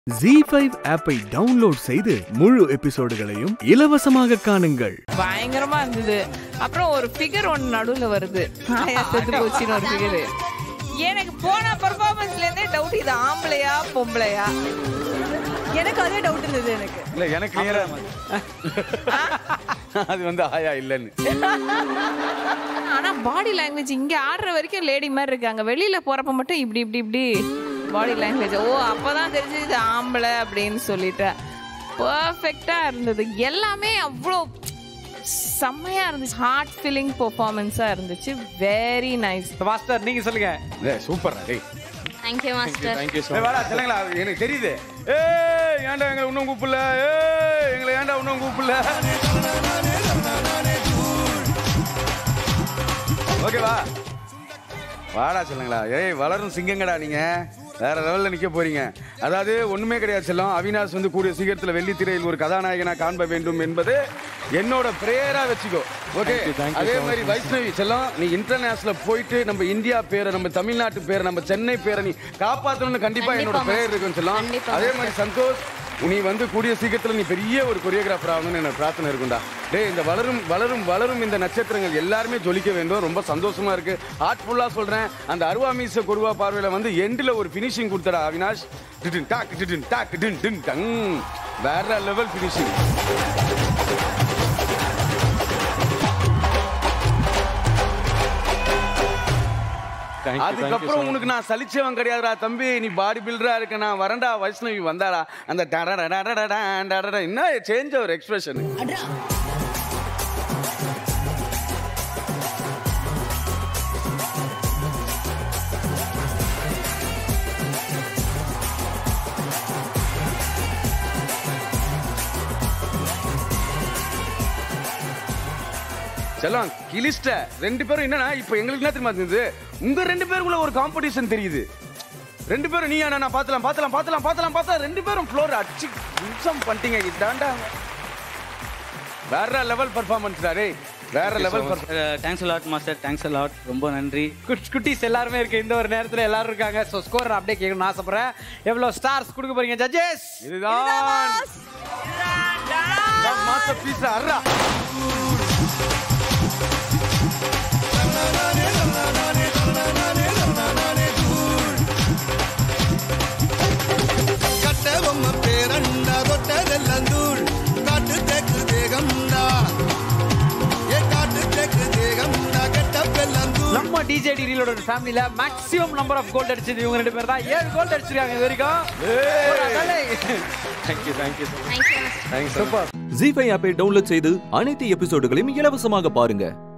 G five ஆப்பை download செய்து முழு எபிசோடுகளையும் இலவசமாக காணுங்கள் பயங்கரமா இருந்தது அப்புறம் ஒரு ஃபிகர் ஒன்னு நடுவுல வருது ஆயா செத்து போச்சுன்னு ஒரு ஃபிகர் எனக்கு போன பெர்ஃபார்மன்ஸ்ல இருந்தே டவுட் இது ஆம்பளையா பொம்பளையா எனக்கு அதே டவுட் இருந்தது எனக்கு இல்ல எனக்கு கிளியரா அது வந்து ஆயா இல்லன்னு ஆனா பாடி லாங்குவேஜ் இங்க ஆடுற வரைக்கும் லேடி மாதிரி இருக்காங்க வெளியில போறப்ப மட்டும் இப்படி இப்படி இப்படி பாடி லாங்குவேஜ் ஓ அப்பதான் தெரிஞ்சது இது ஆம்பளை அப்படின்னு சொல்லிட்டு பர்ஃபெக்டா இருந்தது எல்லாமே அவ்வளோ செம்மையா இருந்துச்சு ஹார்ட் ஃபீலிங் பெர்ஃபார்மன்ஸா இருந்துச்சு வெரி நைஸ் மாஸ்டர் நீங்க சொல்லுங்க ஏய் சூப்பர்டா டேய் தேங்க்யூ மாஸ்டர் ஏய், வாடா சொல்லுங்களா எனக்கு தெரியுது ஏய் ஏன்டா எங்களை இன்னும் கூப்பிடல ஏய் எங்களை ஏன்டா இன்னும் கூப்பிடல ஓகேவா வாடா சொல்லுங்களா ஏய் வளரும் சிங்கங்கடா நீங்க வேற லெவல்ல நிக்க போறீங்க அதாவது ஒண்ணுமே கிடையாது செல்லம் அவினாஷ் வந்து கூடிய சீக்கிரத்துல வெள்ளித்திரையில் ஒரு கதாநாயகனா காண்ப வேண்டும் என்பது என்னோட பிரேயரா வச்சுக்கோ ஓகே அதே மாதிரி வைஷ்ணவி செல்லம் நீ இன்டர்நேஷனல் போயிட்டு நம்ம இந்தியா பேரை நம்ம தமிழ்நாட்டு பேரை நம்ம சென்னை பேரை நீ காப்பாத்தணும்னு கண்டிப்பா என்னோட கண்டிப்பா, பிரேயர் இருக்கும் செல்லம் கண்டிப்பா, அதே மாதிரி சந்தோஷ் நீ வந்து கூடிய சீக்கிரத்துல நீ பெரிய ஒரு கொரியோகிராஃபர் ஆகணும்னு எனக்கு பிரார்த்தனை இருக்கும்டா டேய் இந்த வளரும் வளரும் வளரும் இந்த நட்சத்திரங்கள் எல்லாருமே ஜொலிக்க வேண்டும் ரொம்ப சந்தோஷமா இருக்கு ஹார்ட்ஃபுல்லா சொல்றேன் அந்த அருவா மீச கொடுவா பார்வையில வந்து எண்டில் ஒரு ஃபினிஷிங் கொடுத்தடா அவினாஷ் டிடின் டாக் டிடின் டாக் டின் டின் டங் வேற லெவல் ஃபினிஷிங் அதுக்கப்புறம் உனக்கு நான் சலிச்சவன் கிடையாதுடா தம்பி நீ பாடி பில்டரா இருக்க நான் வரண்டா வைஷ்ணவி வந்தாடா அந்த டடடடடடடடடடட, என்ன சேஞ்ச் ஒரு எக்ஸ்பிரஷன் செல்லம் கிளிஸ்ட ரெண்டு பேரும் என்னன்னா இப்போ எங்களுக்கு என்ன தெரியுமா தெரியுது உங்க ரெண்டு பேருக்குள்ள ஒரு காம்படிஷன் தெரியுது ரெண்டு பேரும் நீ நான் பார்த்தலாம் பார்த்தலாம் பார்த்தலாம் பார்த்தலாம் பார்த்தா ரெண்டு பேரும் ஃப்ளோர் அடிச்சு நிமிஷம் பண்ணிட்டீங்க இதாண்டா வேற லெவல் பர்ஃபார்மன்ஸ் டே வேற level thanks lot master thanks lot ரொம்ப நன்றி குட் குட்டீஸ் எல்லாருமே இருக்கு இந்த ஒரு நேரத்துல எல்லாரும் இருக்காங்க ஸோ ஸ்கோர் அப்படியே கேட்கணும்னு ஆசைப்படுறேன் எவ்வளவு ஸ்டார்ஸ் கொடுக்க போறீங்க ஜட்ஜஸ் இதுதான் மாஸ்டர் பீஸ் அர்ரா கட்டபொம்ம பேரண்டா தொட்டதெல்லந்தூள் காட்டு தேக்கு தேகம்டா ஏ காட்டு தேக்கு தேகம்டா கெட்ட பெல்லந்தூள் நம்ம டிஜேடி ரீலோட ஃபேமிலில மேக்ஸிமம் நம்பர் ஆஃப் கோல்ட் அடிச்சது இவங்க ரெண்டு பேர் தான் ஏழு கோல்ட் அடிச்சிருக்காங்க இது வரைக்கும் thank you thank you thank you master super Zee five ஆப்பை டவுன்லோட் செய்து அனைத்து எபிசோடுகளையும் இலவசமாக பாருங்க